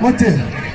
போச்சு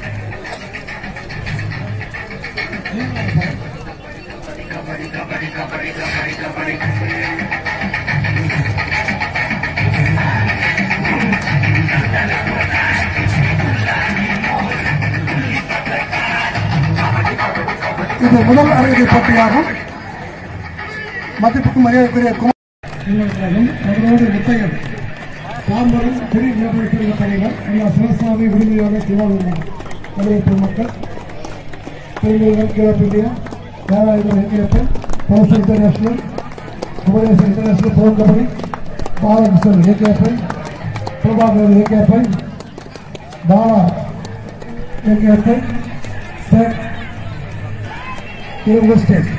இது முதல் அரையிறை போட்டியாகும் மதிப்புக்கு மரியாதைக்குரிய குமார் கழகம் அவரோடு முத்தையன் தாம்பரம் குடி மேம்படுத்திய தலைவர் ஐயா சிவசாமி விரும்பியாக சிவானந்தம் வரவேற்பு மக்கள் பெருமைகள் கிழப்பிந்தியா வேலாயுதம் எங்கேப்பன் பவச international Kumaresan international pro kabaddi Balakrishnan ஏகேப்பன் பிரபாகர் ஏகேப்பன் பாலா ஏகேப்பன் ஸ்டேட் இருபது ஸ்டேட்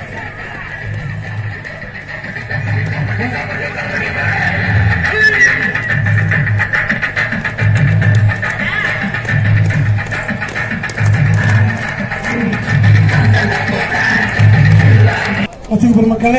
ரசிக பெருமக்களே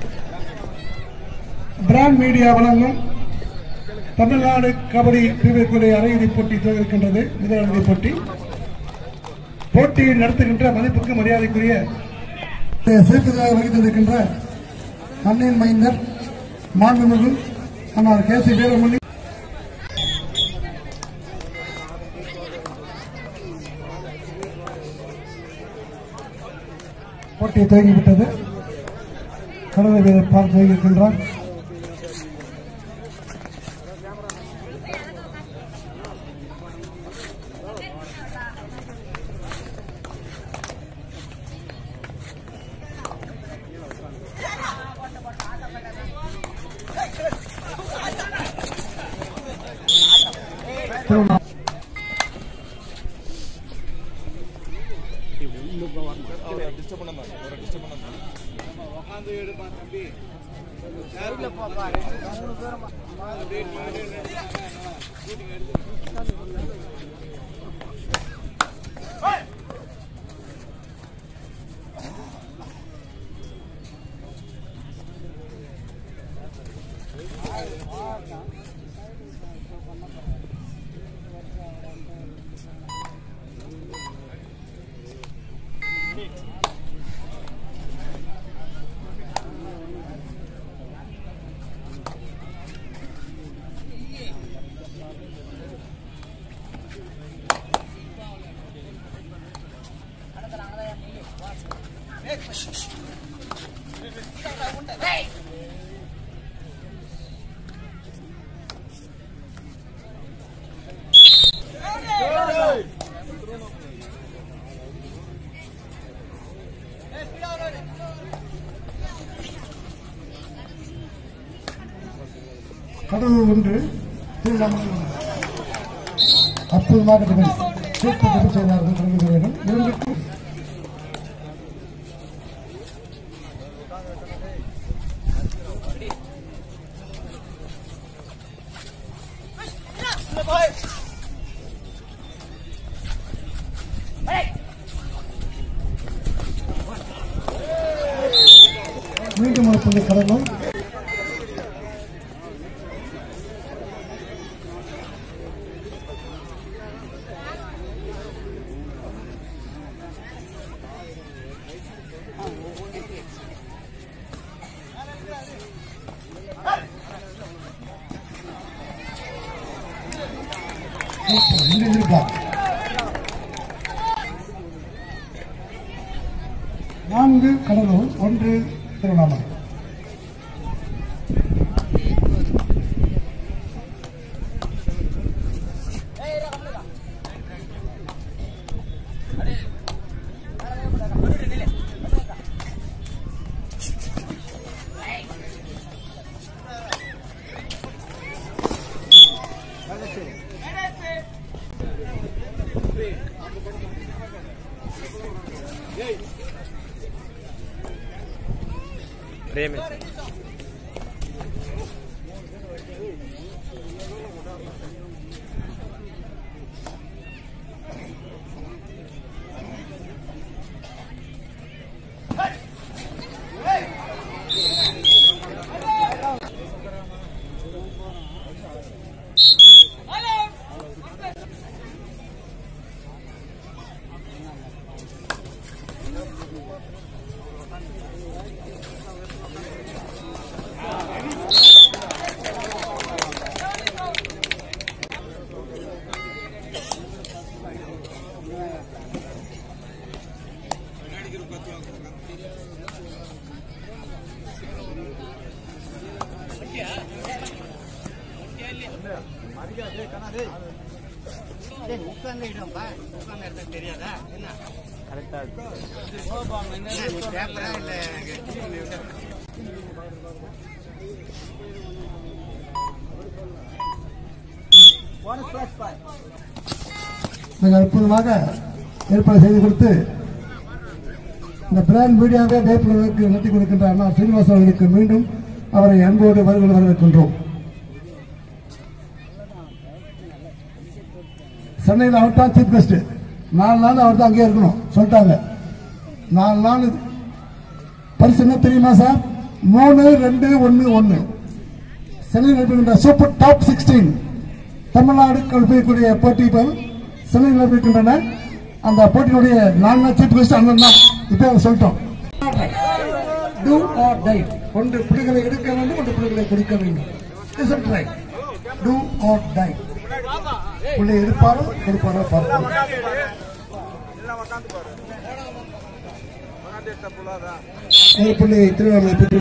பிராண்ட் மீடியா வழங்கும் தமிழ்நாடு கபடி பிரிவுக்குரிய அரையிறுதிப் போட்டி துவங்கிருக்கின்றது முதல் அரையிறுதிப் போட்டி போட்டியை நடத்துகின்ற மதிப்புக்கு மரியாதைக்குரிய சிறப்புதாக வகித்திருக்கின்ற அன்னையின் மைந்தர் மாண்புமிகு அண்ணார் கே சி வீரமணி போட்டி துவங்கிவிட்டது கடலை வீரர் பார்த்து துவங்கியிருக்கின்றார் கடலூர் ஒன்று திருவண்ணாமலை அற்புதமாக டிஃபென்ஸ் சூப்பர் டிஃபென்ஸ் செய்தார்கள் கடலூர் வீரர்கள் இரண்டுக்கு மீண்டும் ஒரு புள்ளி கடலும் இங்கு இருப்பார் நான்கு கடலூர் ஒன்று திருவண்ணாமலை உட்காந்துடா உட்காந்து இடத்துல தெரியாதா என்ன கரெக்டா நீ பேப்பரா இல்ல மிக அற்புதமாக ஏற்பாடு செய்து கொடுத்து இந்த பிராண்ட் மீடியாவை வேட்புகளுக்கு நடத்தி கொடுக்கின்ற அண்ணா சீனிவாசன் அவர்களுக்கு மீண்டும் அவரை அன்போடு வருகிற வரவேற்கின்றோம் சென்னையில் அவர் தான் சீஃப் கெஸ்ட் நாலு நாள் அவர் தான் அங்கேயே இருக்கணும் சொல்லிட்டாங்க நாலு நாள் பரிசு என்ன தெரியுமா சார் மூணு ரெண்டு ஒன்று ஒன்று சென்னையில் நடைபெறுகின்ற சூப்பர் டாப் சிக்ஸ்டீன் தமிழ்நாடு கல்விக்கூடிய போட்டிகள் சென்னையில் நடைபெறுகின்றன அந்த போட்டியினுடைய நான்கு சீஃப் கெஸ்ட் அண்ணன் தான் இப்போ அவங்க சொல்லிட்டோம் டூ ஆர் டை ஒன்று புலிகளை எடுக்க வேண்டும் ஒன்று புலிகளை கொடுக்க வேண்டும் is it right do or die புள்ளி எடுப்பாரோ கொடுப்பாரோ பார்ப்போம் ஒரு புள்ளி திருவண்ணாமலை பெற்று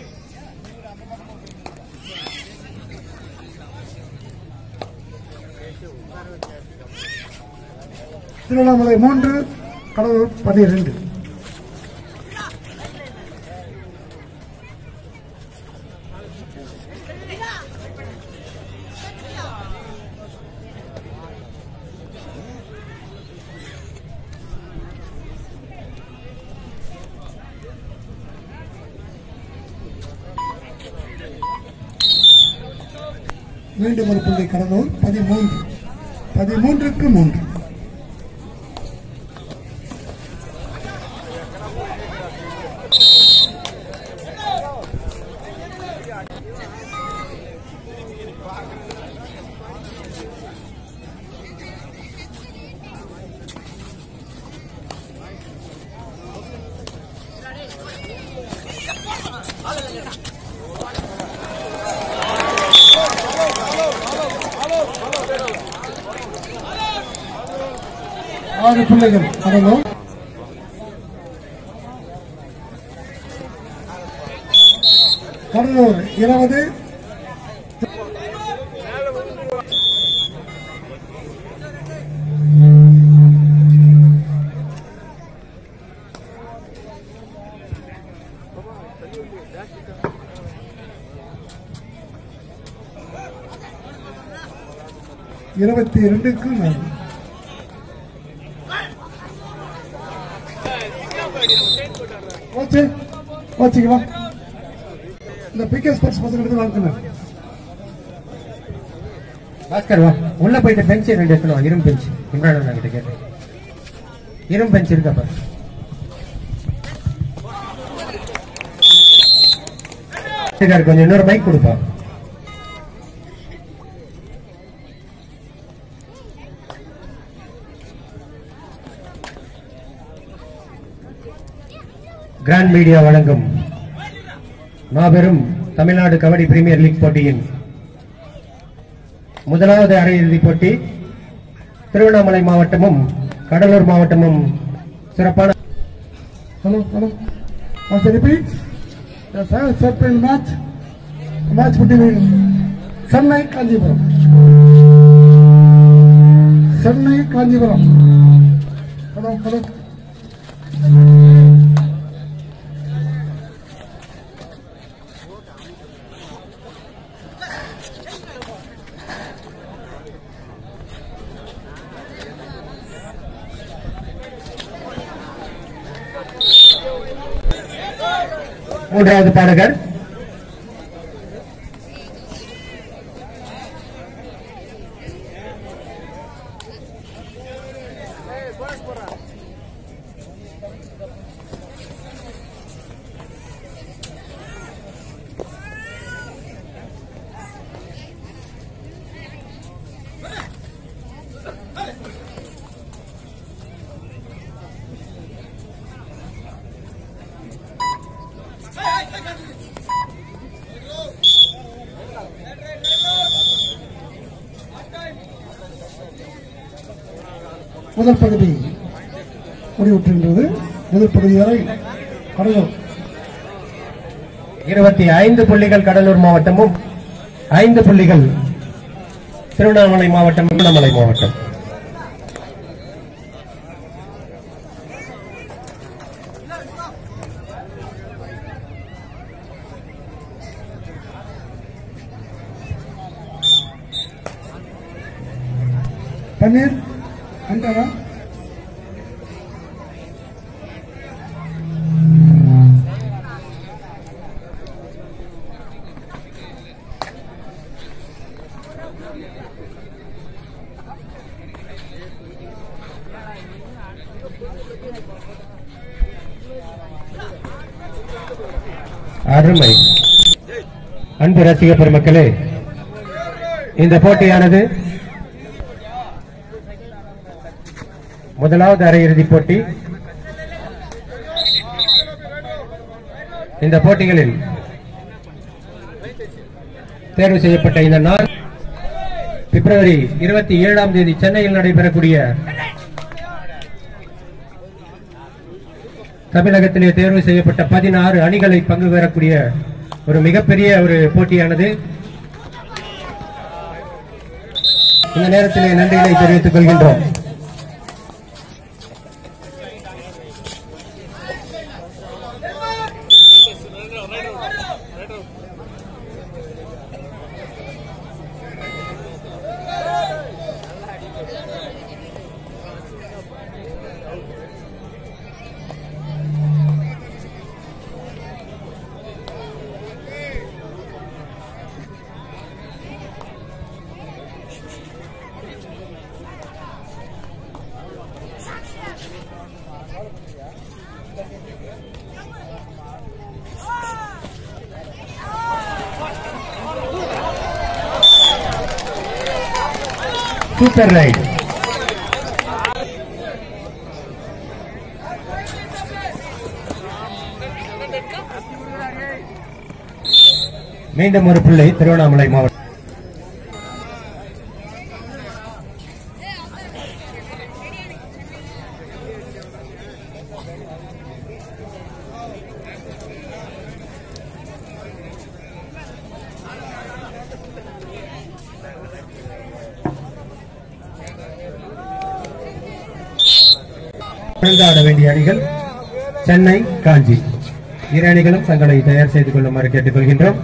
திருவண்ணாமலை மூன்று கடலூர் பன்னிரண்டு மீண்டும் ஒரு புள்ளி கடலூர் பதிமூன்று பதிமூன்றுக்கு மூன்று ஆறு பிள்ளைகள் கடலூர் கடலூர் இருபது இருபத்தி இரண்டுக்கு நாலு ஓச்சு ஓச்சுங்களா இந்த பிகே ஸ்போர்ட்ஸ் பசங்க எடுத்து வாழ்த்துங்க பாஸ்கர் வா உள்ள போயிட்டு பெஞ்ச் ரெண்டு எடுத்துனோம் இரும்பு பெஞ்ச் இம்ரான் அண்ணா கிட்ட கேட்டேன் இரும்பு பெஞ்ச் இருக்கா பாரு இருக்காரு, கொஞ்சம் இன்னொரு மைக் கொடுப்பா கிராண்ட் மீடியா வழங்கும் மாபெரும் தமிழ்நாடு கபடி பிரீமியர் லீக் போட்டியின் முதலாவது அரையிறுதிப் போட்டி திருவண்ணாமலை மாவட்டமும் கடலூர் மாவட்டமும் சிறப்பான ஹலோ ஹலோ வாட்ஸ் ரிப்பீட் செப்பல் match match between Chennai Kanchipuram Chennai Kanchipuram hello hello மூன்றாவது பாடகர் முதல் பகுதி முடிவுற்றிருந்தது முதல் பகுதி வரை கடலூர் இருபத்தி ஐந்து புள்ளிகள் கடலூர் மாவட்டமும் ஐந்து புள்ளிகள் திருவண்ணாமலை மாவட்டம் திருவண்ணாமலை மாவட்டம் பன்னீர் அண்டாரா அருமை அன்பு ரசிக பெருமக்களே இந்த போட்டியானது முதலாவது அரையிறுதிப் போட்டி இந்த போட்டிகளில் தேர்வு செய்யப்பட்ட இந்த நாள் பிப்ரவரி இருபத்தி ஏழாம் தேதி சென்னையில் நடைபெறக்கூடிய தமிழகத்திலே தேர்வு செய்யப்பட்ட பதினாறு அணிகளை பங்கு பெறக்கூடிய ஒரு மிகப்பெரிய ஒரு போட்டியானது இந்த நேரத்திலே நன்றிகளை தெரிவித்துக் கொள்கின்றோம் சூப்பர் ரைட் மீண்டும் ஒரு பிள்ளை திருவண்ணாமலை மாவட்டம் ஆட வேண்டிய அணிகள் சென்னை காஞ்சி இரு அணிகளும் தங்களை தயார் செய்து கொள்ளுமாறு கேட்டுக்கொள்கின்றோம்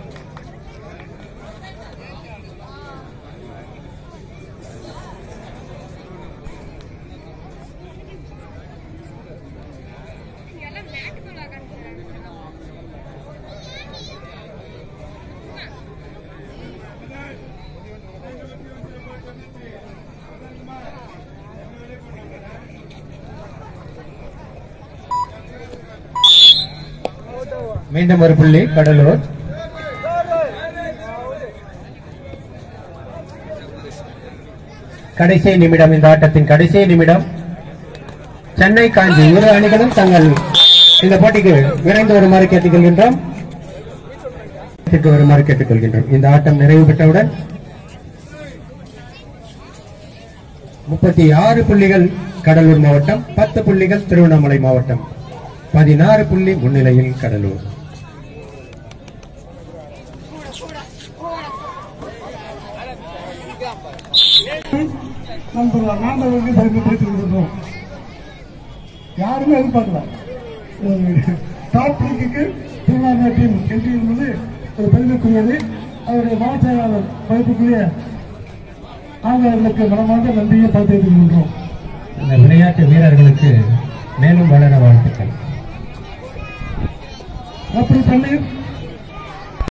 மீண்டும் ஒரு புள்ளி கடலூர் கடைசி நிமிடம் இந்த ஆட்டத்தின் கடைசி நிமிடம் சென்னை காஞ்சி இரு அணிகளும் தங்கள் இந்த போட்டிக்கு விரைந்து வருமாறு கேட்டுக்கொள்கின்றோம் போட்டிக்கு வருமாறு கேட்டுக்கொள்கின்றோம் இந்த ஆட்டம் நிறைவு பெற்றவுடன் முப்பத்தி ஆறு புள்ளிகள் கடலூர் மாவட்டம் பத்து புள்ளிகள் திருவண்ணாமலை மாவட்டம் பதினாறு புள்ளி முன்னிலையில் கடலூர் நம்ம நாண்டவர்களுக்கு பயந்து பேசிக்கிட்டு யாருமே எதிர்பார்க்கல டாப் லீக்கு திருவண்ணாமலை டீம் வெற்றி என்பது ஒரு பெருமைக்குரியது அவருடைய மாவட்ட செயலாளர் மதிப்புக்குரிய அவர்களுக்கு மனமார்ந்த நன்றியை பதிவு கொள்கின்றோம் இந்த விளையாட்டு வீரர்களுக்கு மேலும் வளர வாழ்த்துக்கள் அப்படி பண்ணி